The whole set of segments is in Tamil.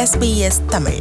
SBS தமிழ்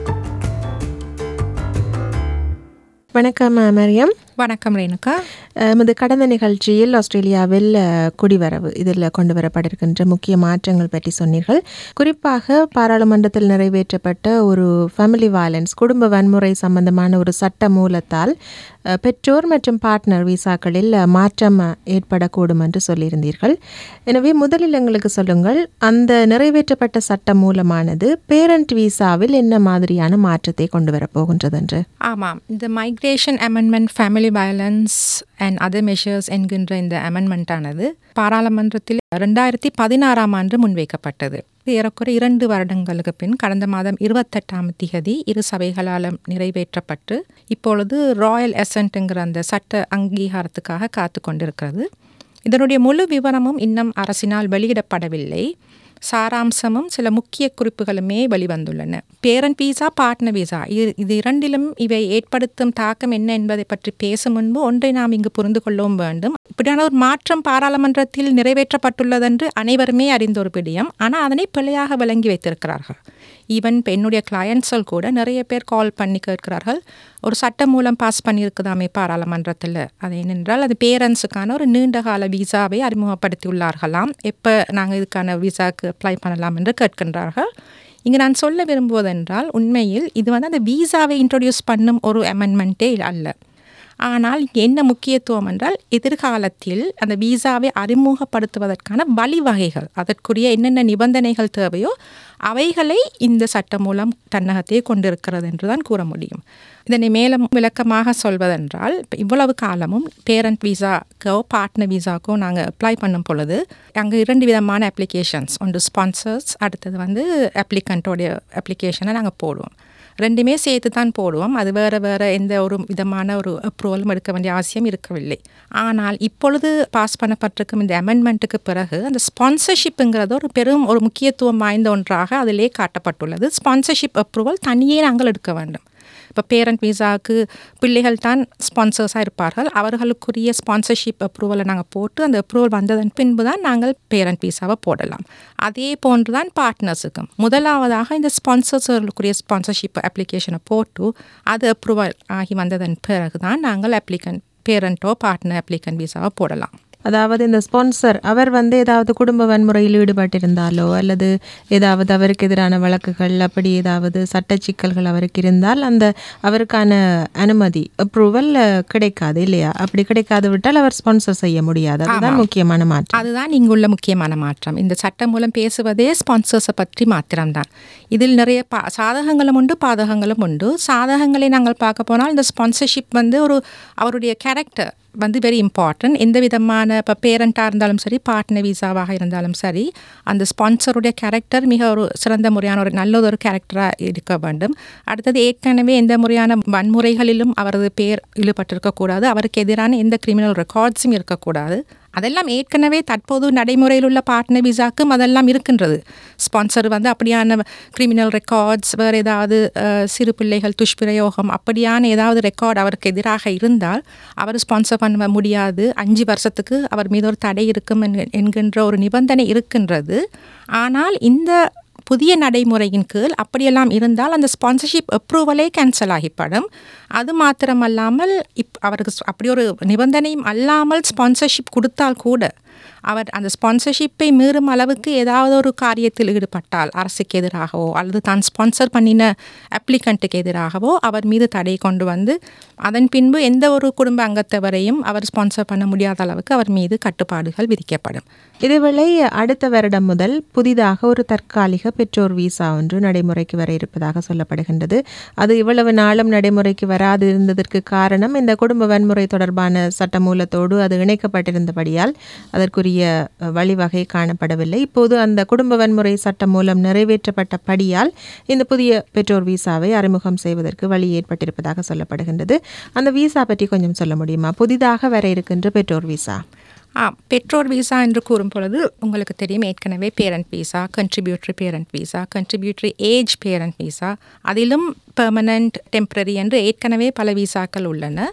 வணக்கம் அஹ், மரியம் வணக்கம் ரேணுகா எமது கடந்த நிகழ்ச்சியில் ஆஸ்திரேலியாவில் அஹ், குடிவரவு இதில் கொண்டு வரப்பட்டிருக்கின்ற முக்கிய மாற்றங்கள் பற்றி சொன்னீர்கள் குறிப்பாக பாராளுமன்றத்தில் நிறைவேற்றப்பட்ட ஒரு ஃபேமிலி வயலன்ஸ் குடும்ப வன்முறை சம்பந்தமான ஒரு சட்ட மூலத்தால் அஹ், பெற்றோர் மற்றும் பார்ட்னர் விசாக்களில் அஹ், மாற்றம் அஹ், ஏற்படக்கூடும் என்று சொல்லியிருந்தீர்கள் எனவே முதலில் எங்களுக்கு சொல்லுங்கள் அந்த நிறைவேற்றப்பட்ட சட்ட மூலமானது பேரண்ட் விசாவில் என்ன மாதிரியான மாற்றத்தை கொண்டு வரப்போகின்றது என்று ஆமாம் இந்த migration amendment family violence and other measures என்கின்ற இந்த அமெண்ட்மெண்ட்டானது பாராளுமன்றத்தில் ரெண்டாயிரத்தி பதினாறாம் ஆண்டு முன்வைக்கப்பட்டது இது ஏறக்குறைய இரண்டு வருடங்களுக்கு பின் கடந்த மாதம் இருபத்தெட்டாம் திகதி இரு சபைகளால் நிறைவேற்றப்பட்டு இப்பொழுது ராயல் எசன்ட்டுங்கிற அந்த சட்ட அங்கீகாரத்துக்காக காத்து கொண்டிருக்கிறது இதனுடைய முழு விவரமும் இன்னும் அரசினால் வெளியிடப்படவில்லை சாராம்சமும் சில முக்கிய குறிப்புகளுமே வெளிவந்துள்ளன பேரண்ட் வீசா பார்ட்னர் வீசா இது இது இரண்டிலும் இவை ஏற்படுத்தும் தாக்கம் என்ன என்பதை பற்றி பேசும் முன்பு ஒன்றை நாம் இங்கு புரிந்து கொள்ளவும் வேண்டும் இப்படியான ஒரு மாற்றம் பாராளுமன்றத்தில் நிறைவேற்றப்பட்டுள்ளதென்று அனைவருமே அறிந்த ஒரு பிடியம் ஆனால் அதனை பிழையாக விளங்கி வைத்திருக்கிறார்கள் ஈவன் இப்போ என்னுடைய கிளையண்ட்ஸல் கூட நிறைய பேர் கால் பண்ணி கேட்கிறார்கள் ஒரு சட்டம் மூலம் பாஸ் பண்ணியிருக்குதாமே பாராளுமன்றத்தில் அது என்னென்றால் அது பேரண்ட்ஸுக்கான ஒரு நீண்ட கால விசாவை அறிமுகப்படுத்தி உள்ளார்களாம் எப்போ நாங்கள் இதுக்கான விசாக்கு அப்ளை பண்ணலாம் என்று கேட்கின்றார்கள் இங்கே நான் சொல்ல விரும்புவதென்றால் உண்மையில் இது வந்து அந்த விசாவை இன்ட்ரொடியூஸ் பண்ணும் ஒரு அமெண்ட்மெண்ட்டே அல்ல ஆனால் இங்கே என்ன முக்கியத்துவம் என்றால் எதிர்காலத்தில் அந்த விசாவை அறிமுகப்படுத்துவதற்கான வழிவகைகள் அதற்குரிய என்னென்ன நிபந்தனைகள் தேவையோ அவைகளை இந்த சட்டம் மூலம் தன்னகத்தையே கொண்டிருக்கிறது என்று தான் கூற முடியும் இதனை மேலும் விளக்கமாக சொல்வதென்றால் இப்ப இவ்வளவு காலமும் பேரண்ட் விசாக்கோ பார்ட்னர் விசாக்கோ நாங்கள் அப்ளை பண்ணும் பொழுது அங்கே இரண்டு விதமான அப்ளிகேஷன்ஸ் ஒன்று ஸ்பான்சர்ஸ் அடுத்தது வந்து அப்ளிகண்ட்டோடைய அப்ளிகேஷனை நாங்கள் போடுவோம் ரெண்டுமே சேர்த்து தான் போடுவோம் அது வேறு வேறு எந்த ஒரு விதமான ஒரு அப்ரூவலும் எடுக்க வேண்டிய அவசியம் இருக்கவில்லை ஆனால் இப்பொழுது பாஸ் பண்ணப்பட்டிருக்கும் இந்த அமெண்ட்மெண்ட்டுக்கு பிறகு அந்த ஸ்பான்சர்ஷிப்புங்கிறது ஒரு பெரும் ஒரு முக்கியத்துவம் வாய்ந்த ஒன்றாக அதிலே காட்டப்பட்டுள்ளது ஸ்பான்சர்ஷிப் அப்ரூவல் தனியே நாங்கள் எடுக்க வேண்டும் இப்போ பேரண்ட் விசாவுக்கு பிள்ளைகள் தான் ஸ்பான்சர்ஸாக இருப்பார்கள் அவர்களுக்குரிய ஸ்பான்சர்ஷிப் அப்ரூவலை நாங்கள் போட்டு அந்த அப்ரூவல் வந்ததன் பின்பு தான் நாங்கள் பேரண்ட் விசாவை போடலாம் அதே போன்று தான் பார்ட்னர்ஸுக்கும் முதலாவதாக இந்த ஸ்பான்சர்ஸர்களுக்குரிய ஸ்பான்சர்ஷிப் அப்ளிகேஷனை போட்டு அது அப்ரூவல் ஆகி வந்ததன் பிறகு தான் நாங்கள் அப்ளிகன் பேரண்ட்டோ பார்ட்னர் அப்ளிகன் விசாவை போடலாம் அதாவது இந்த ஸ்பான்சர் அவர் வந்து ஏதாவது குடும்ப வன்முறையில் ஈடுபட்டிருந்தாலோ அல்லது ஏதாவது அவருக்கு எதிரான வழக்குகள் அப்படி ஏதாவது சட்ட சிக்கல்கள் அவருக்கு இருந்தால் அந்த அவருக்கான அனுமதி அப்ரூவல் கிடைக்காது இல்லையா அப்படி கிடைக்காது விட்டால் அவர் ஸ்பான்சர் செய்ய முடியாது அதுதான் முக்கியமான மாற்றம் அதுதான் இங்குள்ள முக்கியமான மாற்றம் இந்த சட்டம் மூலம் பேசுவதே ஸ்பான்சர்ஸை பற்றி மாத்திரம்தான் இதில் நிறைய பா சாதகங்களும் உண்டு பாதகங்களும் உண்டு சாதகங்களை நாங்கள் பார்க்க போனால் இந்த ஸ்பான்சர்ஷிப் வந்து ஒரு அவருடைய கேரக்டர் வந்து வெரி இம்பார்ட்டன்ட் எந்த விதமான இப்போ பேரண்ட்டாக இருந்தாலும் சரி பார்ட்னர் விசாவாக இருந்தாலும் சரி அந்த ஸ்பான்சருடைய கேரக்டர் மிக ஒரு சிறந்த முறையான ஒரு நல்ல ஒரு கேரக்டராக இருக்க வேண்டும் அடுத்தது ஏற்கனவே எந்த முறையான வன்முறைகளிலும் அவரது பேர் ஈடுபட்டிருக்கக்கூடாது அவருக்கு எதிரான எந்த கிரிமினல் ரெக்கார்ட்ஸும் இருக்கக்கூடாது அதெல்லாம் ஏற்கனவே தற்போது நடைமுறையில் உள்ள பார்ட்னர் விசாக்கும் அதெல்லாம் இருக்கின்றது ஸ்பான்சர் வந்து அப்படியான கிரிமினல் ரெக்கார்ட்ஸ் வேறு ஏதாவது அஹ், சிறு பிள்ளைகள் துஷ்பிரயோகம் அப்படியான ஏதாவது ரெக்கார்ட் அவருக்கு எதிராக இருந்தால் அவர் ஸ்பான்சர் பண்ண முடியாது அஞ்சு வருஷத்துக்கு அவர் மீது ஒரு தடை இருக்கும் என்க- என்கின்ற ஒரு நிபந்தனை இருக்கின்றது ஆனால் இந்த புதிய நடைமுறையின் கீழ் அப்படியெல்லாம் இருந்தால் அந்த ஸ்பான்சர்ஷிப் அப்ரூவலே கேன்சல் ஆகிப்படும் அது மாத்திரமல்லாமல் இப் அவருக்கு ஸ்- அப்படி ஒரு நிபந்தனையும் அல்லாமல் ஸ்பான்சர்ஷிப் கொடுத்தால் கூட அவர் அந்த ஸ்பான்சர்ஷிப்பை மீறும் அளவுக்கு ஏதாவது ஒரு காரியத்தில் ஈடுபட்டால் அரசுக்கு எதிராகவோ அல்லது தான் ஸ்பான்சர் பண்ணின அப்ளிகண்ட்டுக்கு எதிராகவோ அவர் மீது தடை கொண்டு வந்து அதன் பின்பு எந்த ஒரு குடும்ப அங்கத்தவரையும் அவர் ஸ்பான்சர் பண்ண முடியாத அளவுக்கு அவர் மீது கட்டுப்பாடுகள் விதிக்கப்படும் இதேவேளை அடுத்த வருடம் முதல் புதிதாக ஒரு தற்காலிக பெற்றோர் விசா ஒன்று நடைமுறைக்கு வர இருப்பதாக சொல்லப்படுகின்றது அது இவ்வளவு நாளும் நடைமுறைக்கு வராது இருந்ததற்கு காரணம் இந்த குடும்ப வன்முறை தொடர்பான சட்டமூலத்தோடு அது இணைக்கப்பட்டிருந்தபடியால் அதற்குரிய அஹ், வழிவகை காணப்படவில்லை இப்போது அந்த குடும்ப வன்முறை சட்டம் மூலம் நிறைவேற்றப்பட்டபடியால் இந்த புதிய பெற்றோர் விசாவை அறிமுகம் செய்வதற்கு வழி ஏற்பட்டிருப்பதாக சொல்லப்படுகின்றது அந்த விசா பற்றி கொஞ்சம் சொல்ல முடியுமா புதிதாக வர இருக்கின்ற பெற்றோர் விசா ஆ பெற்றோர் விசா என்று கூறும் பொழுது உங்களுக்கு தெரியும் ஏற்கனவே parent visa contributory parent visa contributory age parent visa அதிலும் பெர்மனண்ட் டெம்பரரி என்று ஏற்கனவே பல விசாக்கள் உள்ளன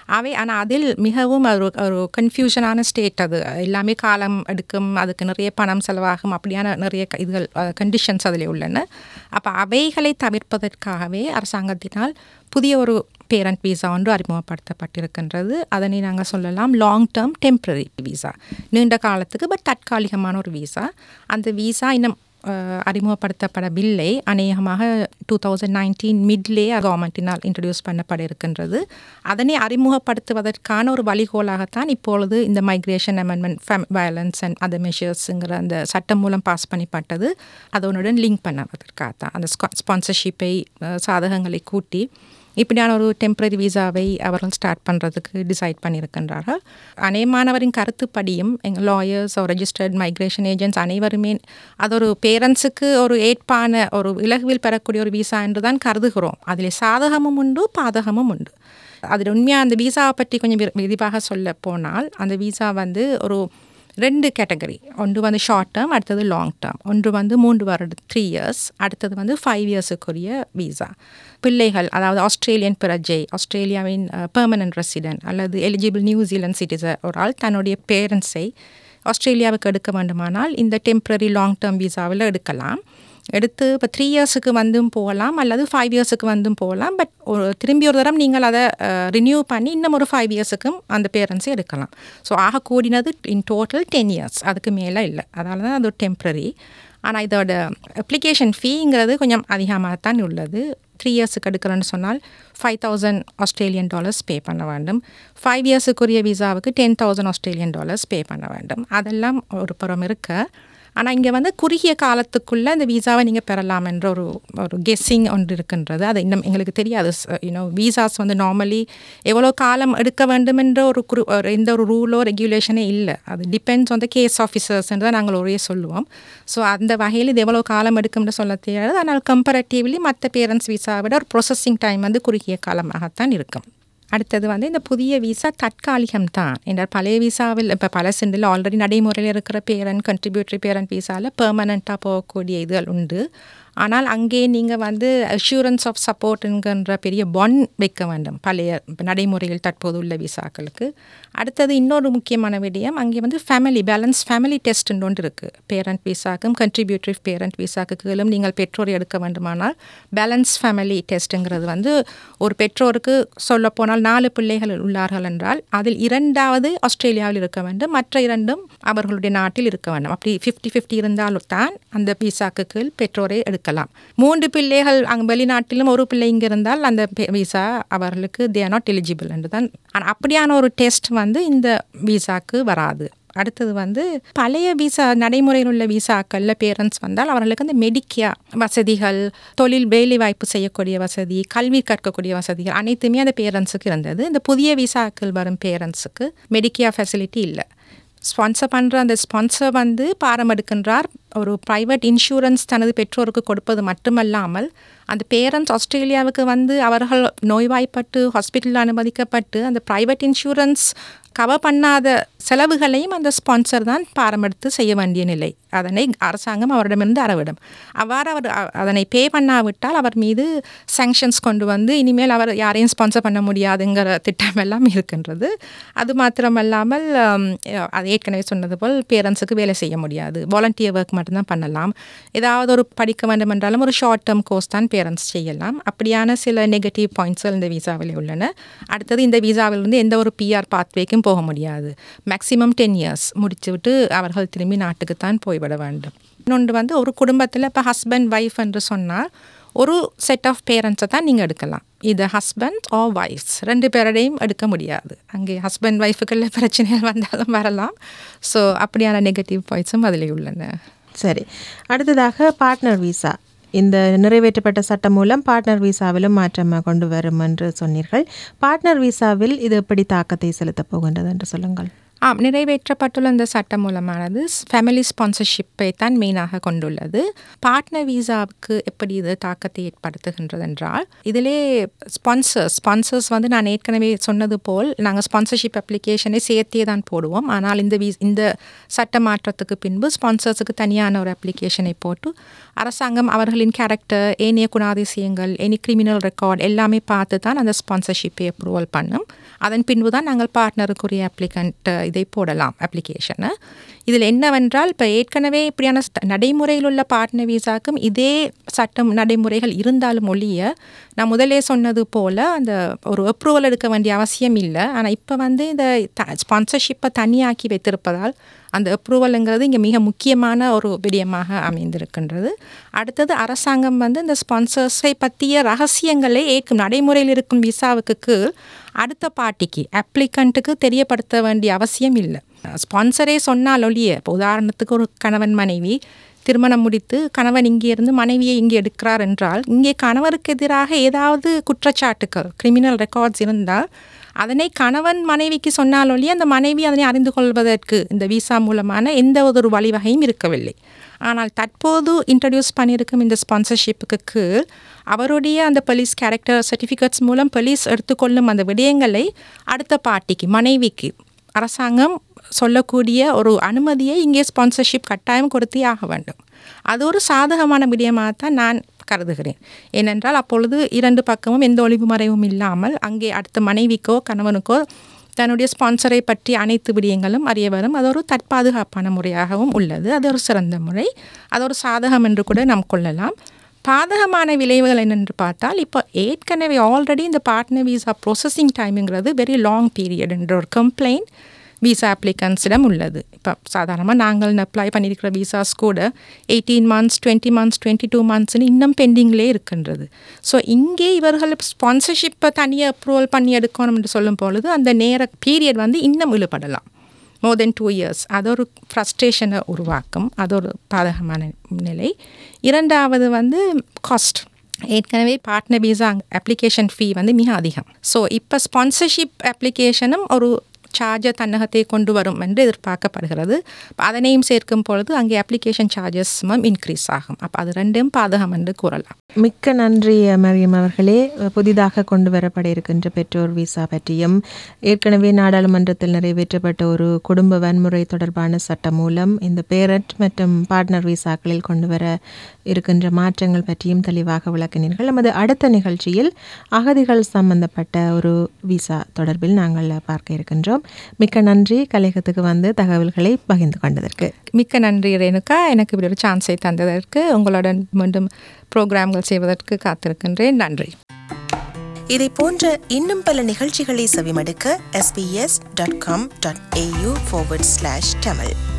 அவை ஆனால் அதில் மிகவும் ஒரு ஒரு கன்ஃபியூஷனான ஸ்டேட் அது எல்லாமே காலம் எடுக்கும் அதுக்கு நிறைய பணம் செலவாகும் அப்படியான நிறைய க- இதுகள் கண்டிஷன்ஸ் அதில் உள்ளன அப்போ அவைகளை தவிர்ப்பதற்காகவே அரசாங்கத்தினால் புதிய ஒரு பேரண்ட் விசா ஒன்று அறிமுகப்படுத்தப்பட்டிருக்கின்றது அதனை நாங்கள் சொல்லலாம் லாங் டேர்ம் டெம்பரரி விசா நீண்ட காலத்துக்கு பட் தற்காலிகமான ஒரு விசா அந்த விசா இன்னும் அஹ், அறிமுகப்படுத்தப்படவில்லை அநேகமாக டூ தௌசண்ட் நைன்டீன் மிட்லே கவர்மெண்ட்டினால் இன்ட்ரடியூஸ் பண்ணப்பட இருக்கின்றது அதனை அறிமுகப்படுத்துவதற்கான ஒரு வழிகோலாகத்தான் இப்பொழுது இந்த migration amendment fam violence and other மெஷர்ஸுங்கிற அந்த சட்டம் மூலம் பாஸ் பண்ணப்பட்டது அதனுடன் லிங்க் பண்ணுவதற்காக தான் அந்த ஸ்பான்சர்ஷிப்பை சாதகங்களை கூட்டி இப்படியான ஒரு டெம்பரரி விசாவை அவர்கள் ஸ்டார்ட் பண்ணுறதுக்கு டிசைட் பண்ணியிருக்கின்றார்கள் அநேகமானவரின் கருத்துப்படியும் எங்கள் லாயர்ஸ் ரெஜிஸ்டர்ட் மைக்ரேஷன் ஏஜென்ட்ஸ் அனைவருமே அது ஒரு பேரண்ட்ஸுக்கு ஒரு ஏற்பான ஒரு இலகுவில் பெறக்கூடிய ஒரு விசா என்று தான் கருதுகிறோம் அதில் சாதகமும் உண்டு பாதகமும் உண்டு அதில் உண்மையாக அந்த விசாவை பற்றி கொஞ்சம் விரி- விரிவாக சொல்ல போனால் அந்த விசா வந்து ஒரு ரெண்டு கேட்டகரி ஒன்று வந்து ஷார்ட் டேர்ம் அடுத்தது லாங் டேர்ம் ஒன்று வந்து மூன்று வருடம் த்ரீ இயர்ஸ் அடுத்தது வந்து ஃபைவ் இயர்ஸுக்குரிய விசா பிள்ளைகள் அதாவது ஆஸ்திரேலியன் பிரஜை ஆஸ்திரேலியாவின் பெர்மனன்ட் ரெசிடென்ட் அல்லது எலிஜிபிள் நியூசிலாந்து சிட்டிசன் ஒரு ஆள் தன்னுடைய பேரண்ட்ஸை ஆஸ்திரேலியாவுக்கு எடுக்க வேண்டுமானால் இந்த டெம்பரரி லாங் டேர்ம் விசாவில் எடுக்கலாம் எடுத்து இப்போ த்ரீ இயர்ஸுக்கு வந்தும் போகலாம் அல்லது ஃபைவ் இயர்ஸுக்கு வந்தும் போகலாம் பட் ஒரு திரும்பி ஒரு தரம் நீங்கள் அதை ரினியூ பண்ணி இன்னும் ஒரு ஃபைவ் இயர்ஸுக்கும் அந்த பேரண்ட்ஸை எடுக்கலாம் ஸோ ஆக கூடினது இன் டோட்டல் டென் இயர்ஸ் அதுக்கு மேலே இல்லை அதனால தான் அது டெம்ப்ரரி ஆனால் இதோட அப்ளிகேஷன் ஃபீங்கிறது கொஞ்சம் அதிகமாக தான் உள்ளது த்ரீ இயர்ஸுக்கு எடுக்கிறேன்னு சொன்னால் five thousand Australian dollars pay பண்ண வேண்டும் ஃபைவ் இயர்ஸுக்குரிய விசாவுக்கு ten thousand Australian dollars pay பண்ண வேண்டும் அதெல்லாம் ஒரு புறம் இருக்க ஆனால் இங்கே வந்து குறுகிய காலத்துக்குள்ளே இந்த விசாவை நீங்கள் பெறலாம் என்ற ஒரு ஒரு கெஸ்ஸிங் ஒன்று இருக்கின்றது அது இன்னும் எங்களுக்கு தெரியாது யூனோ விசாஸ் வந்து நார்மலி எவ்வளோ காலம் எடுக்க வேண்டும் என்ற ஒரு குறு ஒரு எந்த ஒரு ரூலோ ரெகுலேஷனே இல்லை அது depends on the case officers என்று தான் நாங்கள் ஒரே சொல்லுவோம் ஸோ அந்த வகையில் இது எவ்வளோ காலம் எடுக்கும்னு சொல்ல தெரியாது ஆனால் கம்பேரட்டிவ்லி மற்ற பேரண்ட்ஸ் விசாவை விட ஒரு ப்ரொசஸிங் டைம் வந்து குறுகிய காலமாகத்தான் இருக்கும் அடுத்தது வந்து இந்த புதிய விசா தற்காலிகம் தான் என்ற பழைய விசாவில் இப்போ பல சிண்டில் ஆல்ரெடி நடைமுறையில் இருக்கிற பேரண்ட் கண்ட்ரிபியூட்டரி பேரண்ட் விசாவில் பெர்மனண்ட்டாக போகக்கூடிய இதுகள் உண்டு ஆனால் அங்கே நீங்கள் வந்து அஷூரன்ஸ் ஆஃப் சப்போர்ட்டுங்கிற பெரிய பாண்ட் வைக்க வேண்டும் பழைய இப்ப நடைமுறையில் தற்போது உள்ள விசாக்களுக்கு அடுத்தது இன்னொரு முக்கியமான விடயம் அங்கே வந்து ஃபேமிலி பேலன்ஸ் ஃபேமிலி டெஸ்ட்னு ஒன்று இருக்குது பேரண்ட் விசாக்கும் கண்ட்ரிபியூட்டரி பேரண்ட் விசாக்கு கீழும் நீங்கள் பெற்றோர் எடுக்க வேண்டுமானால் பேலன்ஸ் ஃபேமிலி டெஸ்ட்டுங்கிறது வந்து ஒரு பெற்றோருக்கு சொல்லப்போனால் நாலு பிள்ளைகள் உள்ளார்கள் என்றால் அதில் இரண்டாவது ஆஸ்திரேலியாவில் இருக்க வேண்டும் மற்ற இரண்டும் அவர்களுடைய நாட்டில் இருக்க வேண்டும் அப்படி ஃபிஃப்டி ஃபிஃப்டி இருந்தாலும் தான் அந்த விசாக்கு கீழ் பெற்றோரை எடுக்கலாம் மூன்று பிள்ளைகள் அங்கே வெளிநாட்டிலும் ஒரு பிள்ளை இங்கே இருந்தால் அந்த விசா அவர்களுக்கு தே ஆர் நாட் எலிஜிபிள் என்று தான் ஆனால் அப்படியான ஒரு டெஸ்ட் வந்து இந்த விசாக்கு வராது அடுத்தது வந்து பழைய விசா நடைமுறையில் உள்ள விசாக்களில் பேரண்ட்ஸ் வந்தால் அவர்களுக்கு அந்த மெடிக்கியா வசதிகள் தொழில் வேலை வாய்ப்பு செய்யக்கூடிய வசதி கல்வி கற்கக்கூடிய வசதிகள் அனைத்துமே அந்த பேரண்ட்ஸுக்கு இருந்தது இந்த புதிய விசாக்கள் வரும் பேரண்ட்ஸுக்கு மெடிக்கியா ஃபெசிலிட்டி இல்லை ஸ்பான்சர் பண்ணுற அந்த ஸ்பான்சர் வந்து பாரம் எடுக்கின்றார் ஒரு ப்ரைவேட் இன்சூரன்ஸ் தனது பெற்றோருக்கு கொடுப்பது மட்டுமல்லாமல் அந்த பேரண்ட்ஸ் ஆஸ்திரேலியாவுக்கு வந்து அவர்கள் நோய்வாய்ப்பட்டு ஹாஸ்பிட்டலில் அனுமதிக்கப்பட்டு அந்த ப்ரைவேட் இன்சூரன்ஸ் கவர் பண்ணாத செலவுகளையும் அந்த ஸ்பான்சர் தான் பாரமெடுத்து செய்ய வேண்டிய நிலை அதனை அரசாங்கம் அவரிடமிருந்து அறவிடும் அவ்வாறு அவர் அ- அதனை பே பண்ணாவிட்டால் அவர் மீது சாங்ஷன்ஸ் கொண்டு வந்து இனிமேல் அவர் யாரையும் ஸ்பான்சர் பண்ண முடியாதுங்கிற திட்டம் எல்லாம் இருக்கின்றது அது மாத்திரமல்லாமல் ஹம், அது ஏற்கனவே சொன்னது போல் பேரண்ட்ஸுக்கு வேலை செய்ய முடியாது வாலண்டியர் ஒர்க் மட்டும்தான் பண்ணலாம் ஏதாவது ஒரு படிக்க வேண்டும் என்றாலும் ஒரு ஷார்ட் டேர்ம் கோர்ஸ் தான் பேரண்ட்ஸ் செய்யலாம் அப்படியான சில நெகட்டிவ் பாயிண்ட்ஸ்கள் இந்த விசாவில் உள்ளன அடுத்தது இந்த விசாவிலிருந்து எந்த ஒரு பிஆர் பாத்வேக்கும் போக முடியாது மேக்ஸிமம் டென் இயர்ஸ் முடிச்சுவிட்டு அவர்கள் திரும்பி நாட்டுக்குத்தான் போய்விட வேண்டும் இன்னொன்று வந்து ஒரு குடும்பத்தில் இப்போ ஹஸ்பண்ட் ஒய்ஃப் என்று சொன்னால் ஒரு செட் ஆஃப் பேரண்ட்ஸை தான் நீங்கள் எடுக்கலாம் இது ஹஸ்பண்ட் ஆர் ஒய்ஃப்ஸ் ரெண்டு பேரோடையும் எடுக்க முடியாது அங்கே ஹஸ்பண்ட் ஒய்ஃபுக்குள்ள பிரச்சனைகள் வந்தாலும் வரலாம் ஸோ அப்படியான நெகட்டிவ் பாயிண்ட்ஸும் அதில் உள்ளன சரி அடுத்ததாக பார்ட்னர் விசா இந்த நிறைவேற்றப்பட்ட சட்டம் மூலம் பார்ட்னர் விசாவிலும் மாற்றம் கொண்டு வரும் என்று சொன்னீர்கள் பார்ட்னர் விசாவில் இது எப்படி தாக்கத்தை செலுத்தப் போகின்றது என்று சொல்லுங்கள் ஆம் நிறைவேற்றப்பட்டுள்ள இந்த சட்டம் மூலமானது ஃபேமிலி ஸ்பான்சர்ஷிப்பை தான் மெயினாக கொண்டுள்ளது பார்ட்னர் விசாவுக்கு எப்படி இது தாக்கத்தை ஏற்படுத்துகின்றது என்றால் இதிலே ஸ்பான்சர்ஸ் ஸ்பான்சர்ஸ் வந்து நான் ஏற்கனவே சொன்னது போல் நாங்கள் ஸ்பான்சர்ஷிப் அப்ளிகேஷனை சேர்த்தே தான் போடுவோம் ஆனால் இந்த வீ இந்த சட்ட மாற்றத்துக்கு பின்பு ஸ்பான்சர்ஸுக்கு தனியான ஒரு அப்ளிகேஷனை போட்டு அரசாங்கம் அவர்களின் கேரக்டர் ஏனைய குணாதிசயங்கள் எனி கிரிமினல் ரெக்கார்ட் எல்லாமே பார்த்து தான் அந்த ஸ்பான்சர்ஷிப்பை அப்ரூவல் பண்ணும் அதன் பின்பு தான் நாங்கள் பார்ட்னருக்குரிய அப்ளிகண்ட் இதை போடலாம் அப்ளிகேஷனை இதில் என்னவென்றால் இப்போ ஏற்கனவே இப்படியான சட்ட- நடைமுறையில் உள்ள பார்ட்னர் விசாக்கும் இதே சட்டம் நடைமுறைகள் இருந்தாலும் ஒழிய நான் முதலே சொன்னது போல் அந்த ஒரு அப்ரூவல் எடுக்க வேண்டிய அவசியம் இல்லை ஆனால் இப்போ வந்து இந்த ஸ்பான்சர்ஷிப்பை தனியாக்கி வைத்திருப்பதால் அந்த அப்ரூவலுங்கிறது இங்கே மிக முக்கியமான ஒரு விடயமாக அமைந்திருக்கின்றது அடுத்தது அரசாங்கம் வந்து இந்த ஸ்பான்சர்ஸை பற்றிய ரகசியங்களை ஏற்கும் நடைமுறையில் இருக்கும் விசாவுக்கு கீழ் அடுத்த பார்ட்டிக்கு அப்ளிகண்ட்டுக்கு தெரியப்படுத்த வேண்டிய அவசியம் இல்லை ஸ்பான்சரே சொன்னால் ஒழிய இப்போ உதாரணத்துக்கு ஒரு கணவன் மனைவி திருமணம் முடித்து கணவன் இங்கே இருந்து மனைவியை இங்கே எடுக்கிறார் என்றால் இங்கே கணவருக்கு எதிராக ஏதாவது குற்றச்சாட்டுகள் கிரிமினல் ரெக்கார்ட்ஸ் இருந்தால் அதனை கணவன் மனைவிக்கு சொன்னால் ஒழிய அந்த மனைவி அதனை அறிந்து கொள்வதற்கு இந்த விசா மூலமான எந்த ஒரு வழிவகையும் இருக்கவில்லை ஆனால் தற்போது இன்ட்ரடியூஸ் பண்ணியிருக்கும் இந்த ஸ்பான்சர்ஷிப்புக்கு கீழ் அவருடைய அந்த போலீஸ் கேரக்டர் சர்டிஃபிகேட்ஸ் மூலம் போலீஸ் எடுத்துக்கொள்ளும் அந்த விடயங்களை அடுத்த பார்ட்டிக்கு மனைவிக்கு அரசாங்கம் சொல்லக்கூடிய ஒரு அனுமதியை இங்கே ஸ்பான்சர்ஷிப் கட்டாயம் கொடுத்தே ஆக வேண்டும் அது ஒரு சாதகமான விடயமாக தான் நான் கருதுகிறேன் ஏனென்றால் அப்பொழுது இரண்டு பக்கமும் எந்த ஒளிவு மறைவும் இல்லாமல் அங்கே அடுத்த மனைவிக்கோ கணவனுக்கோ தன்னுடைய ஸ்பான்சரை பற்றி அனைத்து விடயங்களும் அறிய வரும் அது ஒரு தற்பாதுகாப்பான முறையாகவும் உள்ளது அது ஒரு சிறந்த முறை அது ஒரு சாதகம் என்று கூட நாம் கொள்ளலாம் பாதகமான விளைவுகள் என்னென்று பார்த்தால் இப்போ ஏற்கனவே ஆல்ரெடி இந்த பார்ட்னர் விசா ப்ரோசஸிங் டைமுங்கிறது வெரி லாங் பீரியட் என்ற ஒரு கம்ப்ளைண்ட் விசா அப்ளிகன்ஸிடம் உள்ளது இப்போ சாதாரணமாக நாங்கள் அப்ளை பண்ணியிருக்கிற விசாஸ் கூட eighteen months twenty months twenty two மந்த்ஸ்னு இன்னும் பெண்டிங்லே இருக்கின்றது ஸோ இங்கே இவர்கள் ஸ்பான்சர்ஷிப்பை தனியாக அப்ரூவல் பண்ணி எடுக்கணும் என்று சொல்லும் பொழுது அந்த நேர பீரியட் வந்து இன்னும் இழுபடலாம் மோர் தென் டூ இயர்ஸ் அது ஒரு ஃப்ரஸ்ட்ரேஷனை உருவாக்கும் அது ஒரு பாதகமான நிலை இரண்டாவது வந்து காஸ்ட் ஏற்கனவே பார்ட்னர் விசா அப்ளிகேஷன் ஃபீ வந்து மிக அதிகம் ஸோ இப்போ ஸ்பான்சர்ஷிப் அப்ளிகேஷனும் ஒரு சார்ஜர் தன்னகத்தை கொண்டு வரும் என்று எதிர்பார்க்கப்படுகிறது அப்ப அதனையும் சேர்க்கும் பொழுது அங்கே அப்ளிகேஷன் சார்ஜஸும் இன்க்ரீஸ் ஆகும் அப்போ அது ரெண்டும் பாதகம் என்று கூறலாம் மிக்க நன்றி மரியம் அவர்களே புதிதாக கொண்டு வரப்பட இருக்கின்ற பெற்றோர் விசா பற்றியும் ஏற்கனவே நாடாளுமன்றத்தில் நிறைவேற்றப்பட்ட ஒரு குடும்ப வன்முறை தொடர்பான சட்டம் மூலம் இந்த பேரண்ட் மற்றும் பார்ட்னர் விசாக்களில் கொண்டு வர இருக்கின்ற மாற்றங்கள் பற்றியும் தெளிவாக விளக்கினீர்கள் நமது அடுத்த நிகழ்ச்சியில் அகதிகள் சம்பந்தப்பட்ட ஒரு விசா தொடர்பில் நாங்கள் பார்க்க இருக்கின்றோம் மிக்க நன்றி கலையகத்துக்கு வந்து தகவல்களை பகிர்ந்து கொண்டதற்கு மிக்க நன்றி ரேணுகா எனக்கு இப்படி ஒரு சான்ஸை தந்ததற்கு உங்களுடன் மீண்டும் ப்ரோக்ராம்கள் செய்வதற்கு காத்திருக்கின்றேன் நன்றி இதை போன்ற இன்னும் பல நிகழ்ச்சிகளை செவிமடுக்க sbs.com.au forward slash tamil